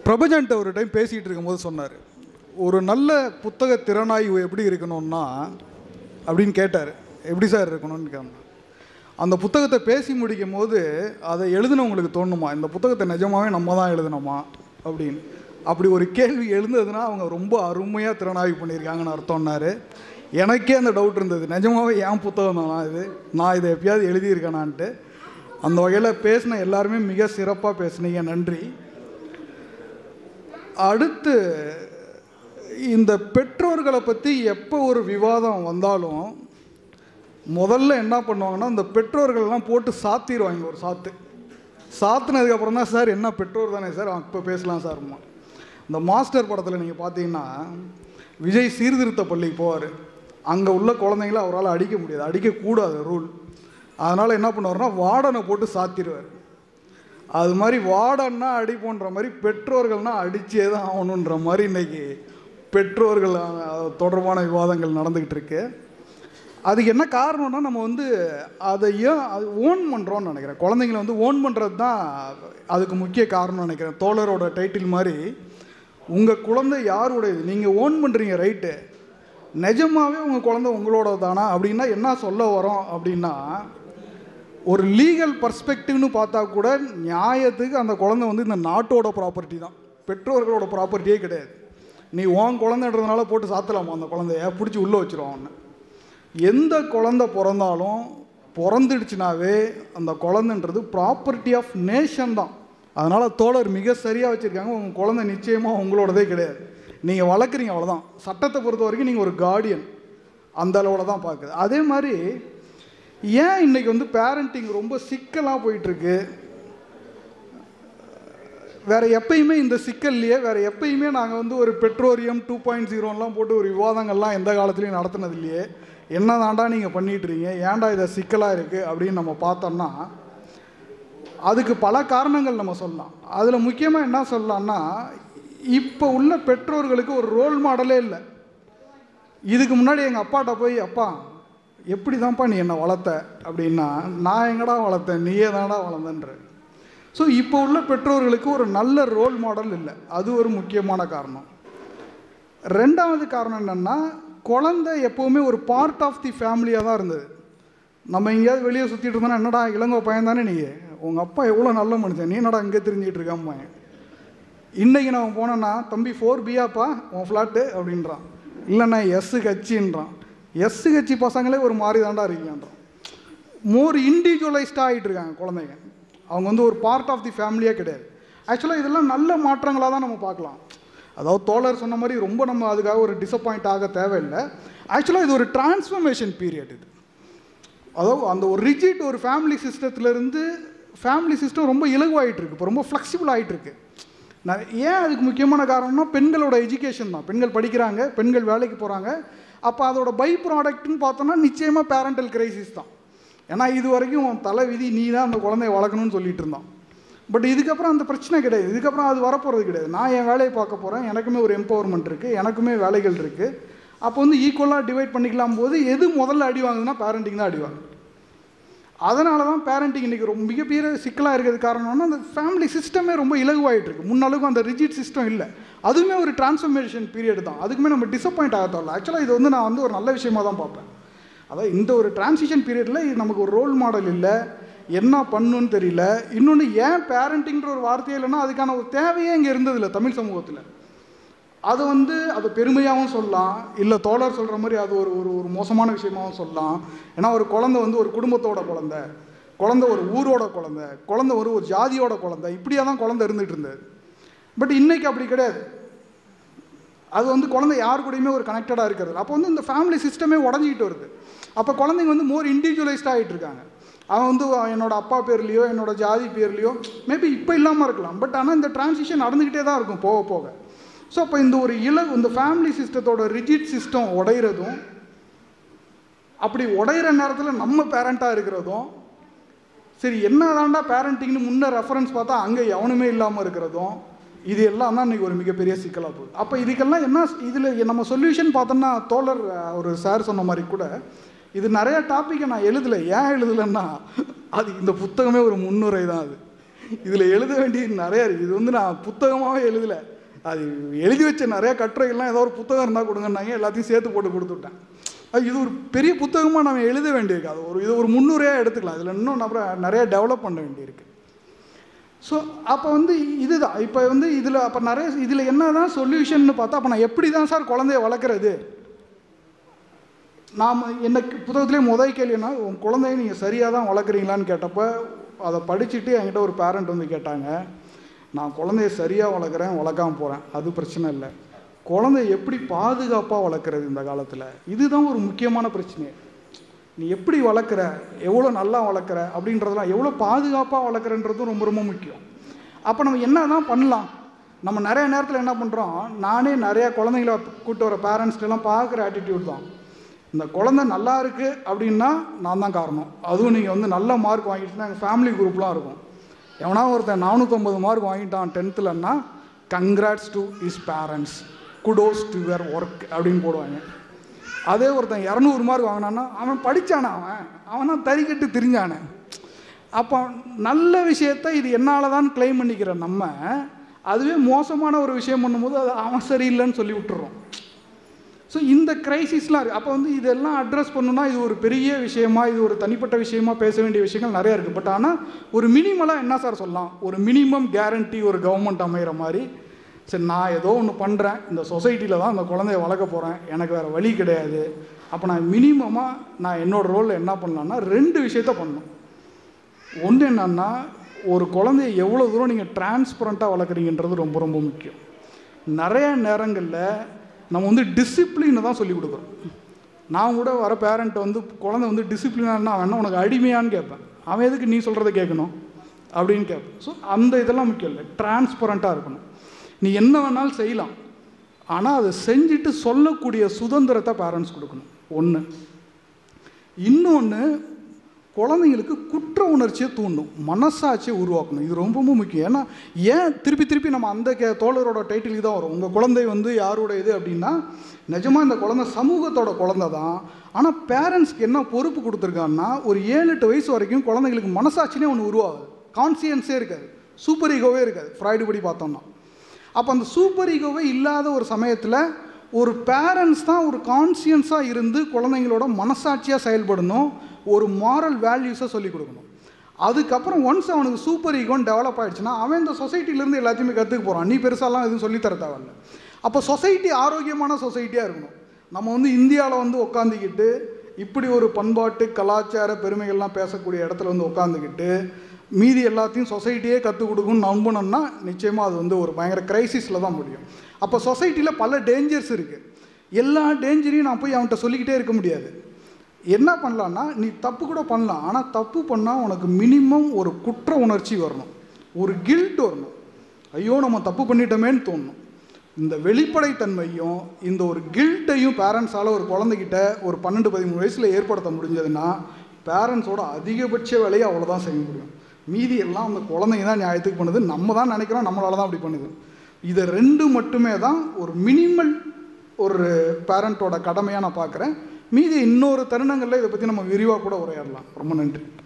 பிரபஞ்சன்ட்ட ஒரு டைம் பேசிகிட்டு இருக்கும்போது சொன்னார் ஒரு நல்ல புத்தக திறனாய்வு எப்படி இருக்கணும்னா அப்படின்னு கேட்டார் எப்படி சார் இருக்கணும்னு கேட்டேன் அந்த புத்தகத்தை பேசி முடிக்கும் போது அதை எழுதினவங்களுக்கு தோணுமா இந்த புத்தகத்தை நிஜமாவே நம்ம தான் எழுதணுமா அப்படின்னு அப்படி ஒரு கேள்வி எழுந்ததுன்னா அவங்க ரொம்ப அருமையாக திறனாய்வு பண்ணியிருக்காங்கன்னு அர்த்தம்னாரு எனக்கே அந்த டவுட் இருந்தது நிஜமாவே என் புத்தகம் தானா இது நான் இதை எப்பயாவது எழுதியிருக்கேனான்ட்டு அந்த வகையில் பேசின எல்லாருமே மிக சிறப்பாக பேசுனீங்க நன்றி அடுத்து இந்த பெற்றோர்களை பற்றி எப்போ ஒரு விவாதம் வந்தாலும் முதல்ல என்ன பண்ணுவாங்கன்னா இந்த பெற்றோர்கள்லாம் போட்டு சாத்திடுவாங்க ஒரு சாத்து சாத்துனதுக்கப்புறம் தான் சார் என்ன பெற்றோர் தானே சார் இப்போ பேசலாம் சார்மா இந்த மாஸ்டர் படத்தில் நீங்கள் பார்த்தீங்கன்னா விஜய் சீர்திருத்த பள்ளிக்கு போவார் அங்கே உள்ள குழந்தைங்கள அவரால் அடிக்க முடியாது அடிக்கக்கூடாது ரூல் அதனால் என்ன பண்ணுவார்னா வார்டனை போட்டு சாத்திடுவார் அது மாதிரி வார்டன்னா அடிப்போன்ற மாதிரி பெற்றோர்கள்னா அடிச்சே தான் ஆகணுன்ற மாதிரி இன்னைக்கு பெற்றோர்கள் அஹ், தொடர்பான விவாதங்கள் நடந்துக்கிட்டு இருக்கு அதுக்கு என்ன காரணம்னா நம்ம வந்து அதை ஏன் அது ஓன் பண்ணுறோம்னு நினைக்கிறேன் குழந்தைங்கள வந்து ஓன் பண்ணுறது தான் அதுக்கு முக்கிய காரணம்னு நினைக்கிறேன் தோழரோட டைட்டில் மாதிரி உங்கள் குழந்தை யாருடையது நீங்கள் ஓன் பண்ணுறீங்க ரைட்டு நிஜமாவே உங்கள் குழந்தை உங்களோட தானா அப்படின்னா என்ன சொல்ல வரோம் அப்படின்னா ஒரு லீகல் பர்ஸ்பெக்டிவ்னு பார்த்தா கூட நியாயத்துக்கு அந்த குழந்தை வந்து இந்த நாட்டோட ப்ராப்பர்ட்டி தான் பெற்றோர்களோட ப்ராப்பர்ட்டியே கிடையாது நீ உன் குழந்தைன்றதுனால போட்டு சாத்தலாமா அந்த குழந்தைய பிடிச்சி உள்ளே வச்சிருவான் அவனை எந்த குழந்தை பிறந்தாலும் பிறந்துடுச்சுனாவே அந்த குழந்தைன்றது ப்ராப்பர்ட்டி ஆஃப் நேஷன் தான் அதனால் தோழர் மிக சரியாக வச்சுருக்காங்க உங்கள் குழந்தை நிச்சயமாக உங்களோடதே கிடையாது நீங்கள் வளர்க்குறீங்க அவ்வளோதான் சட்டத்தை பொறுத்த வரைக்கும் நீங்கள் ஒரு கார்டியன் அந்த அளவில் தான் பார்க்குது அதே மாதிரி ஏன் இன்னைக்கு வந்து பேரண்டிங் ரொம்ப சிக்கலாக போயிட்டுருக்கு வேற எப்பயுமே இந்த சிக்கல்லையே வேற எப்பயுமே நாங்கள் வந்து ஒரு பெட்ரோரியம் டூ பாயிண்ட் ஜீரோலாம் போட்டு ஒரு விவாதங்கள்லாம் எந்த காலத்துலையும் நடத்தினது இல்லையே என்ன தாண்டா நீங்கள் பண்ணிட்டுறீங்க ஏன்டா இதை சிக்கலாக இருக்குது அப்படின்னு நம்ம பார்த்தோம்னா அதுக்கு பல காரணங்கள் நம்ம சொல்லலாம் அதில் முக்கியமாக என்ன சொல்லலாம்னா இப்போ உள்ள பெற்றோர்களுக்கு ஒரு ரோல் மாடலே இல்லை இதுக்கு முன்னாடி எங்கள் அப்பாட்ட போய் அப்பா எப்படி தான்ப்பா நீ என்னை வளர்த்த அப்படின்னா நான் எங்கடா வளர்த்தேன் நீயே தானடா வளர்ந்தன்ற ஸோ இப்போ உள்ள பெற்றோர்களுக்கு ஒரு நல்ல ரோல் மாடல் இல்லை அது ஒரு முக்கியமான காரணம் ரெண்டாவது காரணம் என்னென்னா குழந்தை எப்போவுமே ஒரு பார்ட் ஆஃப் தி ஃபேமிலியாக தான் இருந்தது நம்ம எங்கேயாவது வெளியே சுற்றிட்டு இருந்தோன்னா என்னடா இளங்கோ பையன் தானே நீ உங்கள் அப்பா எவ்வளோ நல்ல மனுஷன் நீ என்னடா இங்கே தெரிஞ்சிட்டு இருக்கான் பையன் இன்றைக்கி நான் போனேன்னா தம்பி ஃபோர் பியாப்பா உன் ஃப்ளாட்டு அப்படின்றான் இல்லைண்ணா எஸ்ஸு கட்சின்றான் எஸ்ஸு கட்சி பசங்களே ஒரு மாதிரி தாண்டா இருக்கீங்கன்றான் மோர் இண்டிவிஜுவலைஸ்டாக ஆகிட்டு இருக்காங்க குழந்தைங்க அவங்க வந்து ஒரு பார்ட் ஆஃப் தி ஃபேமிலியே கிடையாது ஆக்சுவலாக இதெல்லாம் நல்ல மாற்றங்களாக தான் நம்ம பார்க்கலாம் அதாவது தோழர் சொன்ன மாதிரி ரொம்ப நம்ம அதுக்காக ஒரு டிசப்பாயிண்ட் ஆக தேவையில்லை ஆக்சுவலாக இது ஒரு டிரான்ஸ்ஃபர்மேஷன் பீரியட் இது அதாவது அந்த ஒரு ரிஜிட் ஒரு ஃபேமிலி சிஸ்டத்துலேருந்து ஃபேமிலி சிஸ்டம் ரொம்ப இலகுவாயிட்டு இருக்கு இப்போ ரொம்ப ஃப்ளெக்சிபிள் ஆகிட்டு இருக்கு நான் ஏன் அதுக்கு முக்கியமான காரணம்னா பெண்களோட எஜுகேஷன் தான் பெண்கள் படிக்கிறாங்க பெண்கள் வேலைக்கு போகிறாங்க அப்போ அதோட பை ப்ராடக்ட்னு பார்த்தோம்னா நிச்சயமாக பேரண்டல் கிரைசிஸ் தான் ஏன்னா இது வரைக்கும் உன் தலை விதி நீ தான் அந்த குழந்தைய வளர்க்கணும்னு சொல்லிட்டு இருந்தான் பட் இதுக்கப்புறம் அந்த பிரச்சனை கிடையாது இதுக்கப்புறம் அது வரப்போகிறது கிடையாது நான் என் வேலையை பார்க்க போகிறேன் எனக்குமே ஒரு எம்பவர்மெண்ட் இருக்குது எனக்குமே வேலைகள் இருக்குது அப்போ வந்து ஈக்குவலாக டிவைட் பண்ணிக்கலாம் போது எது முதல்ல அடி வாங்குதுன்னா பேரண்டிங் தான் அடி வாங்குது அதனால தான் பேரண்டிங் இன்றைக்கி ரொம்ப மிகப்பெரிய சிக்கலாக இருக்கிறது காரணம்னா அந்த ஃபேமிலி சிஸ்டமே ரொம்ப இலகுவாயிட்டு இருக்கு முன்னளவுக்கு அந்த ரிஜிட் சிஸ்டம் இல்லை அதுவுமே ஒரு டிரான்ஸ்ஃபர்மேஷன் பீரியட் தான் அதுக்குமே நம்ம டிசப்பாயிண்ட் ஆக தேவையில்ல ஆக்சுவலாக இது வந்து நான் வந்து ஒரு நல்ல விஷயமா தான் பார்ப்பேன் அதாவது இந்த ஒரு டிரான்சிஷன் பீரியடில் இது நமக்கு ஒரு ரோல் மாடல் இல்லை என்ன பண்ணுன்னு தெரியல இன்னொன்று ஏன் பேரண்டிங்கிற ஒரு வார்த்தையே இல்லைன்னா அதுக்கான ஒரு தேவையே இங்கே இருந்ததில்லை தமிழ் சமூகத்தில் அது வந்து அது பெருமையாகவும் சொல்லலாம் இல்லை தோழர் சொல்கிற மாதிரி அது ஒரு ஒரு ஒரு மோசமான விஷயமாகவும் சொல்லலாம் ஏன்னா ஒரு குழந்தை வந்து ஒரு குடும்பத்தோட குழந்தை குழந்தை ஒரு ஊரோட குழந்தை குழந்தை ஒரு ஒரு ஜாதியோட குழந்தை இப்படியே தான் குழந்தை இருந்துகிட்டு இருந்தது பட் இன்னைக்கு அப்படி கிடையாது அது வந்து குழந்தை யார் கூடயுமே ஒரு கனெக்டடாக இருக்கிறது அப்போ வந்து இந்த ஃபேமிலி சிஸ்டமே உடஞ்சிக்கிட்டு வருது அப்போ குழந்தைங்க வந்து மோர் இண்டிவிஜுவலைஸ்டாக ஆகிட்டு இருக்காங்க அவன் வந்து என்னோட அப்பா பேர்லேயோ என்னோட ஜாதி பேர்லேயோ மேபி இப்போ இல்லாமல் இருக்கலாம் பட் ஆனால் இந்த டிரான்சிஷன் நடந்துக்கிட்டே தான் இருக்கும் போக போக ஸோ அப்போ இந்த ஒரு இல இந்த ஃபேமிலி சிஸ்டத்தோட ரிஜிட் சிஸ்டம் உடையிறதும் அப்படி உடையிற நேரத்தில் நம்ம பேரண்ட்டாக இருக்கிறதும் சரி என்ன தாண்டா பேரண்டிங்னு முன்ன ரெஃபரன்ஸ் பார்த்தா அங்கே எவனுமே இல்லாமல் இருக்கிறதும் இது எல்லாம் தான் இன்றைக்கி ஒரு மிகப்பெரிய சிக்கலாக போகுது அப்போ இதுக்கெல்லாம் என்ன இதில் நம்ம சொல்யூஷன் பார்த்தோம்னா தோழர் அஹ், ஒரு சார் சொன்ன மாதிரி கூட இது நிறைய டாப்பிக்கை நான் எழுதலை ஏன் எழுதலைன்னா அது இந்த புத்தகமே ஒரு முன்னுரை தான் அது இதில் எழுத வேண்டியது நிறையா இருக்குது இது வந்து நான் புத்தகமாகவே எழுதலை அது எழுதி வச்ச நிறைய கட்டுரைகள்லாம் ஏதோ ஒரு புத்தகம் இருந்தால் கொடுங்கன்னாங்க எல்லாத்தையும் சேர்த்து போட்டு கொடுத்து விட்டேன் அது இது ஒரு பெரிய புத்தகமாக நம்ம எழுத வேண்டியிருக்கு அது ஒரு இது ஒரு முன்னுரையாக எடுத்துக்கலாம் இதில் இன்னும் அப்புறம் நிறைய டெவலப் பண்ண வேண்டியிருக்கு ஸோ அப்போ வந்து இதுதான் இப்போ வந்து இதில் அப்போ நிறைய இதில் என்ன தான் சொல்யூஷன் பார்த்தா அப்போ நான் எப்படி தான் சார் குழந்தைய வளர்க்குறது நாம் எனக்கு புத்தகத்திலே முதல் கேள்வினா உன் குழந்தைய நீங்கள் சரியாக தான் வளர்க்குறீங்களான்னு கேட்டப்போ அதை படிச்சுட்டு என்கிட்ட ஒரு பேரண்ட் வந்து கேட்டாங்க நான் குழந்தைய சரியாக வளர்க்குறேன் வளர்க்காம போகிறேன் அது பிரச்சனை இல்லை குழந்தைய எப்படி பாதுகாப்பாக வளர்க்குறது இந்த காலத்தில் இதுதான் ஒரு முக்கியமான பிரச்சனை நீ எப்படி வளர்க்குற எவ்வளோ நல்லா வளர்க்குற அப்படின்றதெல்லாம் எவ்வளோ பாதுகாப்பாக வளர்க்குறன்றதும் ரொம்ப ரொம்ப முக்கியம் அப்போ நம்ம என்ன தான் பண்ணலாம் நம்ம நிறைய நேரத்தில் என்ன பண்ணுறோம் நானே நிறைய குழந்தைங்கள கூட்டு வர பேரண்ட்ஸ்க்கெல்லாம் பார்க்குற ஆட்டிடியூட் தான் இந்த குழந்தை நல்லா இருக்குது அப்படின்னா நான் தான் காரணம் அதுவும் நீங்கள் வந்து நல்ல மார்க் வாங்கிட்டுனா எங்கள் ஃபேமிலி குரூப்லாம் இருக்கும் எவனா ஒருத்தன் நானூற்றம்பது மார்க் வாங்கிட்டான் டென்த்துலன்னா congrats to his parents kudos to your work அப்படின்னு போடுவாங்க அதே ஒருத்தன் இரநூறு மார்க் வாங்கினான்னா அவன் படித்தானா அவன் அவனா தறிக்கட்டு திரிஞ்சானே அப்போ நல்ல விஷயத்த இது என்னால் தான் கிளைம் பண்ணிக்கிற நம்ம அதுவே மோசமான ஒரு விஷயம் பண்ணும்போது அது அவன் சரியில்லைன்னு சொல்லி விட்டுறோம் ஸோ இந்த கிரைசிஸ்லாம் இருக்குது அப்போ வந்து இதெல்லாம் அட்ரஸ் பண்ணணும்னா இது ஒரு பெரிய விஷயமா இது ஒரு தனிப்பட்ட விஷயமா பேச வேண்டிய விஷயங்கள் நிறையா இருக்குது பட் ஆனால் ஒரு மினிமலாக என்ன சார் சொல்லலாம் ஒரு மினிமம் கேரண்டி ஒரு கவர்மெண்ட் அமைகிற மாதிரி சரி நான் ஏதோ ஒன்று பண்ணுறேன் இந்த சொசைட்டியில் தான் அந்த குழந்தைய வளர்க்க போகிறேன் எனக்கு வேறு வழி கிடையாது அப்போ நான் மினிமமாக நான் என்னோடய ரோலில் என்ன பண்ணலான்னா ரெண்டு விஷயத்த பண்ணணும் ஒன்று என்னன்னா ஒரு குழந்தைய எவ்வளோ தூரம் நீங்கள் டிரான்ஸ்பரண்ட்டாக வளர்க்குறீங்கன்றது ரொம்ப ரொம்ப முக்கியம் நிறைய நேரங்களில் நம்ம வந்து டிசிப்ளினை தான் சொல்லிக் கொடுக்குறோம் நான் கூட வர பேரண்ட் வந்து குழந்தை வந்து டிசிப்ளினானா அவன் என்ன உனக்கு அடிமையான்னு கேட்பேன் அவன் எதுக்கு நீ சொல்கிறத கேட்கணும் அப்படின்னு கேட்பேன் ஸோ அந்த இதெல்லாம் முக்கியம் இல்லை டிரான்ஸ்பரண்ட்டாக இருக்கணும் நீ என்ன வேணாலும் செய்யலாம் ஆனால் அதை செஞ்சுட்டு சொல்லக்கூடிய சுதந்திரத்தை பேரண்ட்ஸ் கொடுக்கணும் ஒன்று இன்னொன்று குழந்தைங்களுக்கு குற்ற உணர்ச்சியை தூண்டும் மனசாட்சியை உருவாக்கணும் இது ரொம்ப ரொம்ப முக்கியம் ஏன்னா ஏன் திருப்பி திருப்பி நம்ம அந்த கே தோழரோட டைட்டிலுக்கு தான் வரும் உங்கள் குழந்தை வந்து யாரோட இது அப்படின்னா நிஜமாக இந்த குழந்தை சமூகத்தோட குழந்தை தான் ஆனால் பேரண்ட்ஸ்க்கு என்ன பொறுப்பு கொடுத்துருக்காங்கன்னா ஒரு ஏழு எட்டு வயசு வரைக்கும் குழந்தைங்களுக்கு மனசாட்சினே ஒன்று உருவாகுது கான்சியன்ஸே இருக்காது சூப்பர் ஈகோவே இருக்காது ஃப்ரைடு படி பார்த்தோம்னா அப்போ அந்த சூப்பர் ஈகோவே இல்லாத ஒரு சமயத்தில் ஒரு பேரண்ட்ஸ் தான் ஒரு கான்சியன்ஸாக இருந்து குழந்தைங்களோட மனசாட்சியாக செயல்படணும் ஒரு மாரல் வேல்யூஸை சொல்லிக் கொடுக்கணும் அதுக்கப்புறம் ஒன்ஸ் அவனுக்கு சூப்பர் ஈகோன்னு டெவலப் ஆகிடுச்சுன்னா அவன் இந்த சொசைட்டிலேருந்து எல்லாத்தையுமே கற்றுக்க போகிறான் நீ பெருசாலாம் எதுவும் சொல்லித்தர தேவையில்ல அப்போ சொசைட்டி ஆரோக்கியமான சொசைட்டியாக இருக்கணும் நம்ம வந்து இந்தியாவில் வந்து உட்காந்துக்கிட்டு இப்படி ஒரு பண்பாட்டு கலாச்சார பெருமைகள்லாம் பேசக்கூடிய இடத்துல வந்து உட்காந்துக்கிட்டு மீதி எல்லாத்தையும் சொசைட்டியே கற்றுக் கொடுக்கும்னு நம்பணும்னா நிச்சயமாக அது வந்து ஒரு பயங்கர கிரைசிஸில் தான் முடியும் அப்போ சொசைட்டியில் பல டேஞ்சர்ஸ் இருக்குது எல்லா டேஞ்சரையும் நான் போய் அவன்கிட்ட சொல்லிக்கிட்டே இருக்க முடியாது என்ன பண்ணலான்னா நீ தப்பு கூட பண்ணலாம் ஆனால் தப்பு பண்ணால் உனக்கு மினிமம் ஒரு குற்ற உணர்ச்சி வரணும் ஒரு கில்ட் வரணும் ஐயோ நம்ம தப்பு பண்ணிட்டோமேன்னு தோணும் இந்த வெளிப்படைத்தன்மையும் இந்த ஒரு கில்ட்டையும் பேரண்ட்ஸால் ஒரு குழந்தைகிட்ட ஒரு பன்னெண்டு பதிமூணு வயசில் ஏற்படுத்த முடிஞ்சதுன்னா பேரண்ட்ஸோட அதிகபட்ச வேலையை அவ்வளோதான் செய்ய முடியும் மீதி எல்லாம் அந்த குழந்தைங்க தான் நியாயத்துக்கு பண்ணுது நம்ம தான் நினைக்கிறோம் நம்மளால தான் அப்படி பண்ணுது இதை ரெண்டு மட்டுமே தான் ஒரு மினிமல் ஒரு பேரண்ட்டோட கடமையாக நான் பார்க்குறேன் மீதி இன்னொரு தருணங்களில் இதை பற்றி நம்ம விரிவாக கூட உரையாடலாம் ரொம்ப நன்றி